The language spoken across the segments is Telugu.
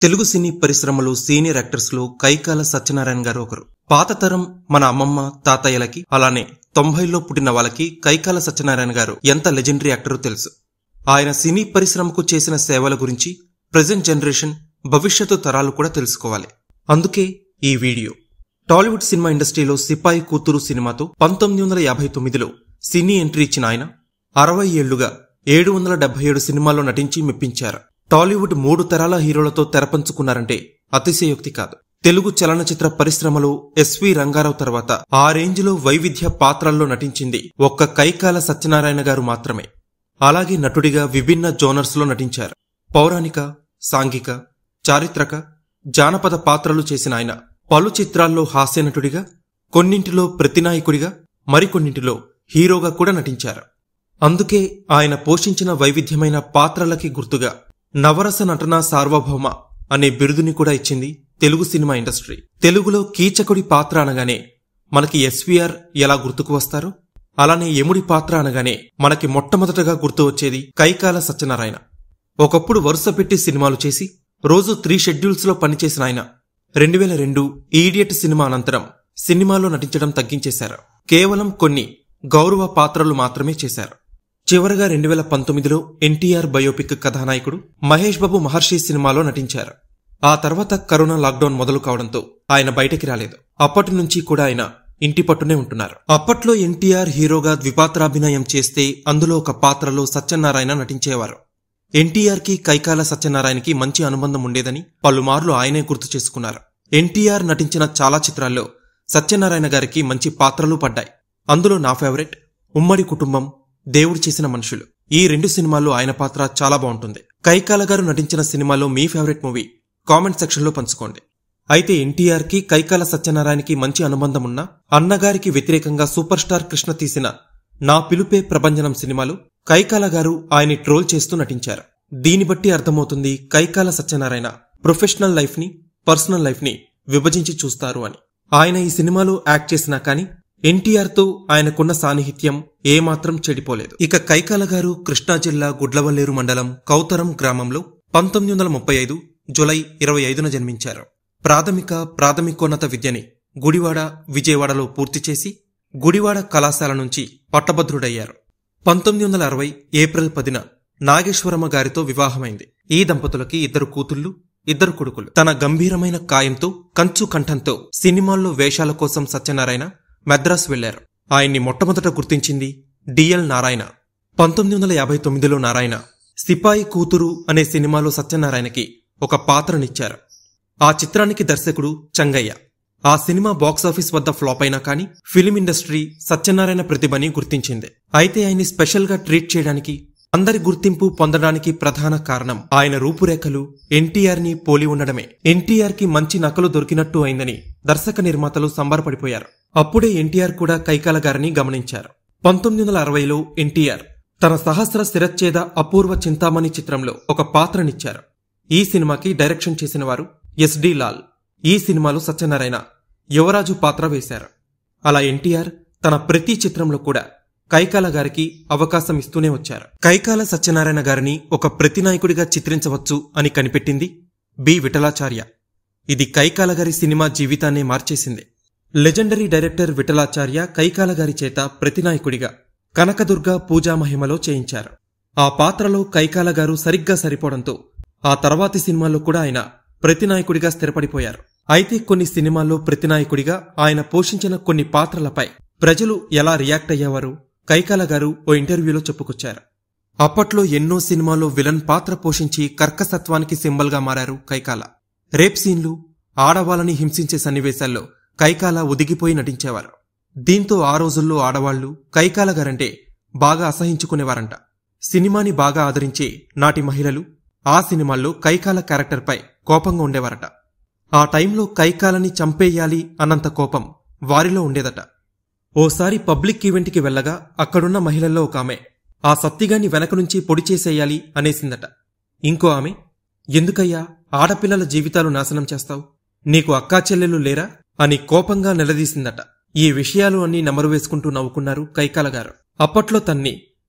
తెలుగు సినీ పరిశ్రమలో సీనియర్ యాక్టర్స్ లో కైకాల సత్యనారాయణ గారు ఒకరు పాత తరం మన అమ్మమ్మ తాతయ్యలకి అలానే తొంభైలో పుట్టిన వాళ్ళకి కైకాల సత్యనారాయణ గారు ఎంత లెజెండరీ యాక్టరో తెలుసు ఆయన సినీ పరిశ్రమకు చేసిన సేవల గురించి ప్రజెంట్ జనరేషన్ భవిష్యత్తు తరాలు కూడా తెలుసుకోవాలి అందుకే ఈ వీడియో టాలీవుడ్ సినిమా ఇండస్ట్రీలో సిపాయి కూతురు సినిమాతో పంతొమ్మిది వందల యాభై తొమ్మిదిలో సినీ ఎంట్రీ ఇచ్చిన ఆయన అరవై ఏళ్లుగా ఏడు వందల డెబ్బై ఏడు సినిమాల్లో నటించి మెప్పించారు టాలీవుడ్ మూడు తరాల హీరోలతో తెరపంచుకున్నారంటే అతిశయోక్తి కాదు తెలుగు చలనచిత్ర పరిశ్రమలో ఎస్వి రంగారావు తర్వాత ఆ రేంజ్లో వైవిధ్య పాత్రల్లో నటించింది ఒక్క కైకాల సత్యనారాయణ గారు మాత్రమే అలాగే నటుడిగా విభిన్న జోనర్స్ లో నటించారు పౌరాణిక సాంఘిక చారిత్రక జానపద పాత్రలు చేసిన ఆయన పలు చిత్రాల్లో హాస్య నటుడిగా కొన్నింటిలో ప్రతినాయకుడిగా మరికొన్నింటిలో హీరోగా కూడా నటించారు అందుకే ఆయన పోషించిన వైవిధ్యమైన పాత్రలకి గుర్తుగా నవరస నటనా సార్వభౌమ అనే బిరుదుని కూడా ఇచ్చింది తెలుగు సినిమా ఇండస్ట్రీ తెలుగులో కీచకుడి పాత్ర అనగానే మనకి ఎస్వీఆర్ ఎలా గుర్తుకు వస్తారో అలానే యముడి పాత్ర అనగానే మనకి మొట్టమొదటగా గుర్తు వచ్చేది కైకాల సత్యనారాయణ ఒకప్పుడు వరుస పెట్టి సినిమాలు చేసి రోజు త్రీ షెడ్యూల్స్ లో పనిచేసిన ఆయన రెండు వేల రెండు ఈడియట్ సినిమా అనంతరం సినిమాలో నటించడం తగ్గించేశారు కేవలం కొన్ని గౌరవ పాత్రలు మాత్రమే చేశారు చివరగా రెండు వేల పంతొమ్మిదిలో ఎన్టీఆర్ బయోపిక్ కథానాయకుడు మహేష్ బాబు మహర్షి సినిమాలో నటించారు ఆ తర్వాత కరోనా లాక్డౌన్ మొదలు కావడంతో ఆయన బయటకి రాలేదు అప్పటి నుంచి కూడా ఆయన ఇంటి పట్టునే ఉంటున్నారు అప్పట్లో ఎన్టీఆర్ హీరోగా ద్విపాత్రాభినయం చేస్తే అందులో ఒక పాత్రలో సత్యనారాయణ నటించేవారు ఎన్టీఆర్ కి కైకాల సత్యనారాయణకి మంచి అనుబంధం ఉండేదని పలుమార్లు ఆయనే గుర్తు చేసుకున్నారు ఎన్టీఆర్ నటించిన చాలా చిత్రాల్లో సత్యనారాయణ గారికి మంచి పాత్రలు పడ్డాయి అందులో నా ఫేవరెట్ ఉమ్మడి కుటుంబం దేవుడు చేసిన మనుషులు ఈ రెండు సినిమాల్లో ఆయన పాత్ర చాలా బాగుంటుంది కైకాల గారు నటించిన సినిమాలో మీ ఫేవరెట్ మూవీ కామెంట్ సెక్షన్లో పంచుకోండి అయితే ఎన్టీఆర్ కి కైకాల సత్యనారాయణకి మంచి అనుబంధం ఉన్న అన్నగారికి వ్యతిరేకంగా సూపర్ స్టార్ కృష్ణ తీసిన నా పిలుపే ప్రభంజనం సినిమాలో కైకాల గారు ఆయన్ని ట్రోల్ చేస్తూ నటించారు దీని బట్టి అర్థమవుతుంది కైకాల సత్యనారాయణ ప్రొఫెషనల్ లైఫ్ ని పర్సనల్ లైఫ్ ని విభజించి చూస్తారు అని ఆయన ఈ సినిమాలో యాక్ట్ చేసినా కానీ ఎన్టీఆర్ తో ఆయనకున్న సాన్నిహిత్యం ఏమాత్రం చెడిపోలేదు ఇక కైకాల గారు కృష్ణా జిల్లా గుడ్లవల్లేరు మండలం కౌతరం గ్రామంలో పంతొమ్మిది వందల ముప్పై ఐదు జులై ఇరవై ఐదున జన్మించారు ప్రాథమిక ప్రాథమికోన్నత విద్యని గుడివాడ విజయవాడలో పూర్తి చేసి గుడివాడ కళాశాల నుంచి పట్టభద్రుడయ్యారు పంతొమ్మిది వందల అరవై ఏప్రిల్ పదిన నాగేశ్వరమ్మ గారితో వివాహమైంది ఈ దంపతులకి ఇద్దరు కూతుళ్లు ఇద్దరు కొడుకులు తన గంభీరమైన కాయంతో కంచు కంఠంతో సినిమాల్లో వేషాల కోసం సత్యనారాయణ మద్రాస్ వెళ్లారు ఆయన్ని మొట్టమొదట గుర్తించింది డిఎల్ నారాయణ పంతొమ్మిది వందల యాభై తొమ్మిదిలో నారాయణ సిపాయి కూతురు అనే సినిమాలో సత్యనారాయణకి ఒక పాత్రనిచ్చారు ఆ చిత్రానికి దర్శకుడు చంగయ్య ఆ సినిమా బాక్సాఫీస్ వద్ద ఫ్లాప్ అయినా కానీ ఫిలిం ఇండస్ట్రీ సత్యనారాయణ ప్రతిభని గుర్తించింది అయితే ఆయన్ని స్పెషల్ గా ట్రీట్ చేయడానికి అందరి గుర్తింపు పొందడానికి ప్రధాన కారణం ఆయన రూపురేఖలు ఎన్టీఆర్ ని పోలి ఉండడమే ఎన్టీఆర్ కి మంచి నకలు దొరికినట్టు అయిందని దర్శక నిర్మాతలు సంబరపడిపోయారు అప్పుడే ఎన్టీఆర్ కూడా కైకాల గారిని గమనించారు పంతొమ్మిది వందల అరవైలో ఎన్టీఆర్ తన సహస్ర శిరచ్ఛేద అపూర్వ చింతామణి చిత్రంలో ఒక పాత్రనిచ్చారు ఈ సినిమాకి డైరెక్షన్ చేసిన వారు ఎస్డి లాల్ ఈ సినిమాలో సత్యనారాయణ యువరాజు పాత్ర వేశారు అలా ఎన్టీఆర్ తన ప్రతి చిత్రంలో కూడా కైకాల గారికి అవకాశం ఇస్తూనే వచ్చారు కైకాల సత్యనారాయణ గారిని ఒక ప్రతినాయకుడిగా చిత్రించవచ్చు అని కనిపెట్టింది బి విఠలాచార్య ఇది కైకాల గారి సినిమా జీవితాన్నే మార్చేసింది లెజెండరీ డైరెక్టర్ విఠలాచార్య కైకాల గారి చేత ప్రతినాయకుడిగా కనకదుర్గ పూజా మహిమలో చేయించారు ఆ పాత్రలో కైకాల గారు సరిగ్గా సరిపోవడంతో ఆ తర్వాతి సినిమాల్లో కూడా ఆయన ప్రతినాయకుడిగా స్థిరపడిపోయారు అయితే కొన్ని సినిమాల్లో ప్రతినాయకుడిగా ఆయన పోషించిన కొన్ని పాత్రలపై ప్రజలు ఎలా రియాక్ట్ అయ్యేవారు కైకాల గారు ఓ ఇంటర్వ్యూలో చెప్పుకొచ్చారు అప్పట్లో ఎన్నో సినిమాల్లో విలన్ పాత్ర పోషించి కర్కసత్వానికి సింబల్గా మారారు కైకాల రేప్ సీన్లు ఆడవాళ్ళని హింసించే సన్నివేశాల్లో కైకాల ఒదిగిపోయి నటించేవారు దీంతో ఆ రోజుల్లో ఆడవాళ్లు కైకాల గారంటే బాగా అసహించుకునేవారంట సినిమాని బాగా ఆదరించే నాటి మహిళలు ఆ సినిమాల్లో కైకాల క్యారెక్టర్పై కోపంగా ఉండేవారట ఆ టైంలో కైకాలని చంపేయాలి అన్నంత కోపం వారిలో ఉండేదట ఓసారి పబ్లిక్ ఈవెంట్కి వెళ్ళగా అక్కడున్న మహిళల్లో ఒక ఆమె ఆ సత్తిగాన్ని వెనక నుంచి పొడి చేసేయాలి అనేసిందట ఇంకో ఆమె ఎందుకయ్యా ఆడపిల్లల జీవితాలు నాశనం చేస్తావు నీకు అక్కా చెల్లెలు లేరా అని కోపంగా నిలదీసిందట ఈ విషయాలు అన్నీ నెమరు వేసుకుంటూ నవ్వుకున్నారు కైకాల గారు అప్పట్లో తన్ని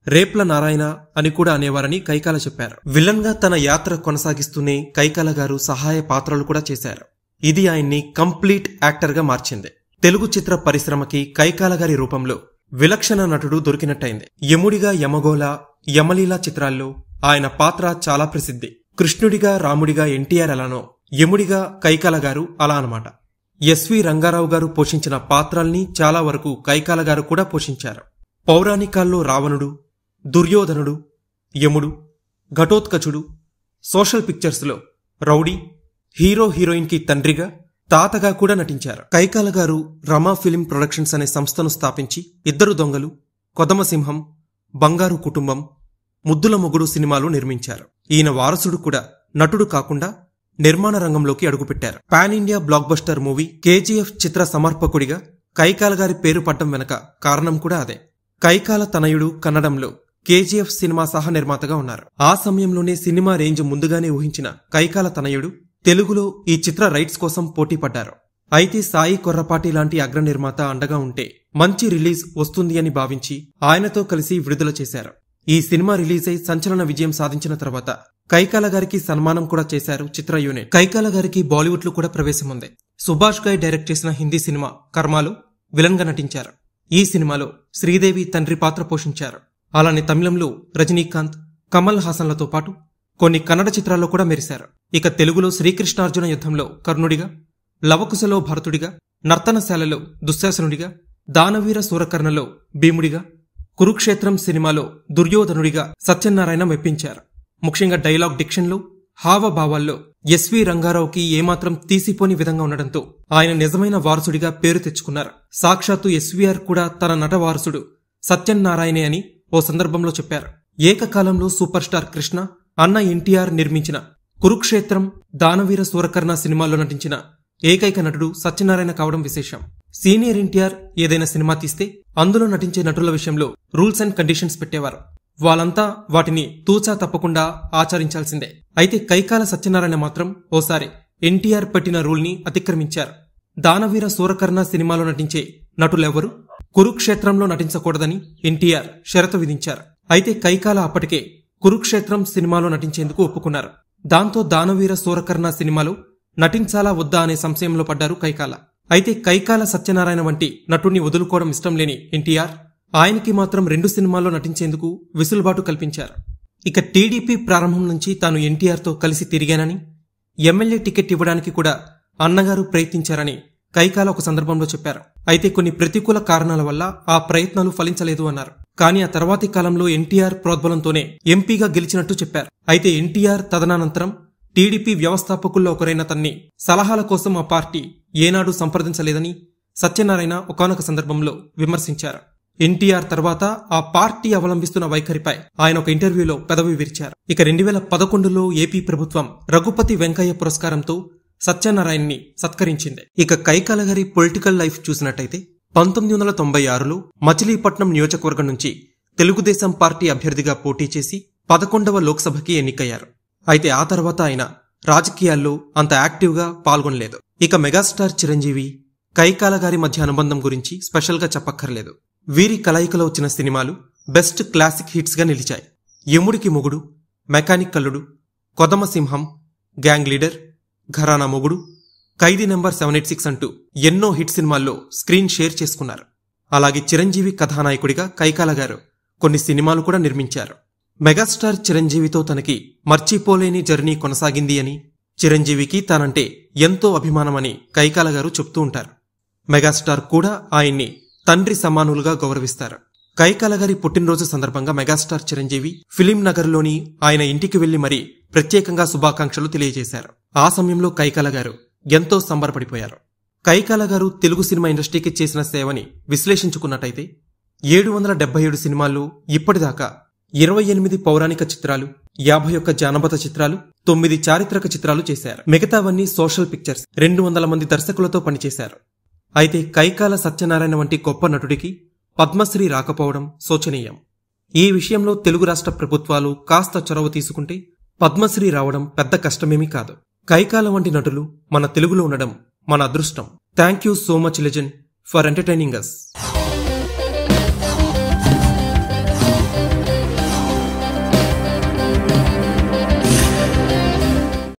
రేప్ల నారాయణ అని కూడా అనేవారని కైకాల చెప్పారు విలన్ గా తన యాత్ర కొనసాగిస్తూనే కైకాల గారు సహాయ పాత్రలు కూడా చేశారు ఇది ఆయన్ని కంప్లీట్ యాక్టర్ గా మార్చింది తెలుగు చిత్ర పరిశ్రమకి కైకాల గారి రూపంలో విలక్షణ నటుడు దొరికినట్టయింది యముడిగా యమగోళ యమలీల చిత్రాల్లో ఆయన పాత్ర చాలా ప్రసిద్ధి కృష్ణుడిగా రాముడిగా ఎన్టీఆర్ ఎలానో యముడిగా కైకాల గారు అలా అనమాట ఎస్వి రంగారావు గారు పోషించిన పాత్రల్ని చాలా వరకు కైకాల గారు కూడా పోషించారు పౌరాణికాల్లో రావణుడు దుర్యోధనుడు యముడు ఘటోత్కచుడు సోషల్ పిక్చర్స్లో రౌడీ హీరో హీరోయిన్ కి తండ్రిగా తాతగా కూడా నటించారు కైకాల గారు రమా ఫిలిం ప్రొడక్షన్స్ అనే సంస్థను స్థాపించి ఇద్దరు దొంగలు కొదమసింహం బంగారు కుటుంబం ముద్దుల మొగుడు సినిమాలు నిర్మించారు ఈయన వారసుడు కూడా నటుడు కాకుండా నిర్మాణ రంగంలోకి అడుగుపెట్టారు pan India blockbuster movie KGF చిత్ర సమర్పకుడిగా కైకాల గారి పేరు పడ్డం వెనక కారణం కూడా అదే కైకాల తనయుడు కన్నడంలో కేజీఎఫ్ సినిమా సహ నిర్మాతగా ఉన్నారు ఆ సమయంలోనే సినిమా రేంజ్ ముందుగానే ఊహించిన కైకాల తనయుడు తెలుగులో ఈ చిత్ర రైట్స్ కోసం పోటీ పడ్డారు అయితే సాయి కొర్రపాటి లాంటి అగ్ర నిర్మాత అండగా ఉంటే మంచి రిలీజ్ వస్తుంది అని భావించి ఆయనతో కలిసి విడుదల చేశారు ఈ సినిమా రిలీజ్ అయి సంచలన విజయం సాధించిన తర్వాత కైకాల గారికి సన్మానం కూడా చేశారు చిత్ర యూనిట్ కైకాల గారికి బాలీవుడ్ లో కూడా ప్రవేశం ఉంది సుభాష్ గాయ్ డైరెక్ట్ చేసిన హిందీ సినిమా కర్మాలో విలన్ గా నటించారు ఈ సినిమాలో శ్రీదేవి తండ్రి పాత్ర పోషించారు అలానే తమిళంలో రజనీకాంత్ కమల్ హాసన్లతో పాటు కొన్ని కన్నడ చిత్రాల్లో కూడా మెరిశారు ఇక తెలుగులో శ్రీకృష్ణార్జున యుద్ధంలో కర్ణుడిగా లవకుశలో భరతుడిగా నర్తనశాలలో దుశ్శాసనుడిగా దానవీర సూరకర్ణలో భీముడిగా కురుక్షేత్రం సినిమాలో దుర్యోధనుడిగా సత్యనారాయణ మెప్పించారు ముఖ్యంగా డైలాగ్ డిక్షన్లో హావభావాల్లో ఎస్వి రంగారావుకి ఏమాత్రం తీసిపోని విధంగా ఉండడంతో ఆయన నిజమైన వారసుడిగా పేరు తెచ్చుకున్నారు సాక్షాత్తు ఎస్వీఆర్ కూడా తన నట వారసుడు సత్యనారాయణే అని ఓ సందర్భంలో చెప్పారు ఏకకాలంలో సూపర్ స్టార్ కృష్ణ అన్న ఎన్టీఆర్ నిర్మించిన కురుక్షేత్రం దానవీర సూరకర్ణ సినిమాల్లో నటించిన ఏకైక నటుడు సత్యనారాయణ కావడం విశేషం సీనియర్ ఎన్టీఆర్ ఏదైనా సినిమా తీస్తే అందులో నటించే నటుల విషయంలో రూల్స్ అండ్ కండిషన్స్ పెట్టేవారు వాళ్ళంతా వాటిని తూచా తప్పకుండా ఆచరించాల్సిందే అయితే కైకాల సత్యనారాయణ మాత్రం ఓసారి ఎన్టీఆర్ పెట్టిన రూల్ని అతిక్రమించారు దానవీర సూరకర్ణ సినిమాలో నటించే నటులెవ్వరూ కురుక్షేత్రంలో నటించకూడదని ఎన్టీఆర్ షరతు విధించారు అయితే కైకాల అప్పటికే కురుక్షేత్రం సినిమాలో నటించేందుకు ఒప్పుకున్నారు దాంతో దానవీర సూరకర్ణ సినిమాలో నటించాలా వద్దా అనే సంశయంలో పడ్డారు కైకాల అయితే కైకాల సత్యనారాయణ వంటి నటుణ్ణి వదులుకోవడం ఇష్టం లేని ఎన్టీఆర్ ఆయనకి మాత్రం రెండు సినిమాల్లో నటించేందుకు విసులుబాటు కల్పించారు ఇక టీడీపీ ప్రారంభం నుంచి తాను ఎన్టీఆర్తో కలిసి తిరిగానని ఎమ్మెల్యే టికెట్ ఇవ్వడానికి కూడా అన్నగారు ప్రయత్నించారని కైకాల ఒక సందర్భంలో చెప్పారు అయితే కొన్ని ప్రతికూల కారణాల వల్ల ఆ ప్రయత్నాలు ఫలించలేదు అన్నారు కానీ ఆ తర్వాతి కాలంలో ఎన్టీఆర్ ప్రోద్బలంతోనే ఎంపీగా గెలిచినట్టు చెప్పారు అయితే ఎన్టీఆర్ తదనానంతరం టీడీపీ వ్యవస్థాపకుల్లో ఒకరైన తన్ని సలహాల కోసం ఆ పార్టీ ఏనాడు సంప్రదించలేదని సత్యనారాయణ ఒకానొక సందర్భంలో విమర్శించారు ఎన్టీఆర్ తర్వాత ఆ పార్టీ అవలంబిస్తున్న వైఖరిపై ఆయన ఒక ఇంటర్వ్యూలో పెదవి విరిచారు ఇక రెండు వేల పదకొండులో ఏపీ ప్రభుత్వం రఘుపతి వెంకయ్య పురస్కారంతో సత్యనారాయణని సత్కరించింది ఇక కైకాల గారి పొలిటికల్ లైఫ్ చూసినట్టయితే పంతొమ్మిది వందల తొంభై ఆరులో మచిలీపట్నం నియోజకవర్గం నుంచి తెలుగుదేశం పార్టీ అభ్యర్థిగా పోటీ చేసి పదకొండవ లోక్సభకి ఎన్నికయ్యారు అయితే ఆ తర్వాత ఆయన రాజకీయాల్లో అంత యాక్టివ్గా పాల్గొనలేదు ఇక మెగాస్టార్ చిరంజీవి కైకాల గారి మధ్య అనుబంధం గురించి స్పెషల్గా చెప్పక్కర్లేదు వీరి కలయికలో వచ్చిన సినిమాలు బెస్ట్ క్లాసిక్ హిట్స్గా నిలిచాయి Yamudiki Mogudu mechanic Alludu Kodamasimham gang leader Gharana Mogudu Khaidi number seven eight six అంటూ ఎన్నో హిట్ సినిమాల్లో స్క్రీన్ షేర్ చేసుకున్నారు అలాగే చిరంజీవి కథానాయకుడిగా కైకాల గారు కొన్ని సినిమాలు కూడా నిర్మించారు మెగాస్టార్ చిరంజీవితో తనకి మర్చిపోలేని జర్నీ కొనసాగింది అని చిరంజీవికి తానంటే ఎంతో అభిమానమని కైకాల గారు చెప్తూ ఉంటారు మెగాస్టార్ కూడా ఆయన్ని తండ్రి సమానులుగా గౌరవిస్తారు కైకాల గారి పుట్టినరోజు సందర్భంగా మెగాస్టార్ చిరంజీవి ఫిలిం నగర్లోని ఆయన ఇంటికి వెళ్లి మరీ ప్రత్యేకంగా శుభాకాంక్షలు తెలియజేశారు ఆ సమయంలో కైకాల గారు ఎంతో సంబరపడిపోయారు కైకాల గారు తెలుగు సినిమా ఇండస్ట్రీకి చేసిన సేవని విశ్లేషించుకున్నట్టయితే ఏడు వందల డెబ్బై ఏడు సినిమాల్లో ఇప్పటిదాకా ఇరవై ఎనిమిది పౌరాణిక చిత్రాలు యాభై ఒక్క జానపద చిత్రాలు తొమ్మిది చారిత్రక చిత్రాలు చేశారు మిగతావన్నీ సోషల్ పిక్చర్స్ రెండు వందల మంది దర్శకులతో పనిచేశారు అయితే కైకాల సత్యనారాయణ వంటి గొప్ప నటుడికి పద్మశ్రీ రాకపోవడం శోచనీయం ఈ విషయంలో తెలుగు రాష్ట్ర ప్రభుత్వాలు కాస్త చొరవ తీసుకుంటే పద్మశ్రీ రావడం పెద్ద కష్టమేమీ కాదు కైకాల వంటి నటులు మన తెలుగులో ఉండడం మన అదృష్టం thank you so much legend for entertaining us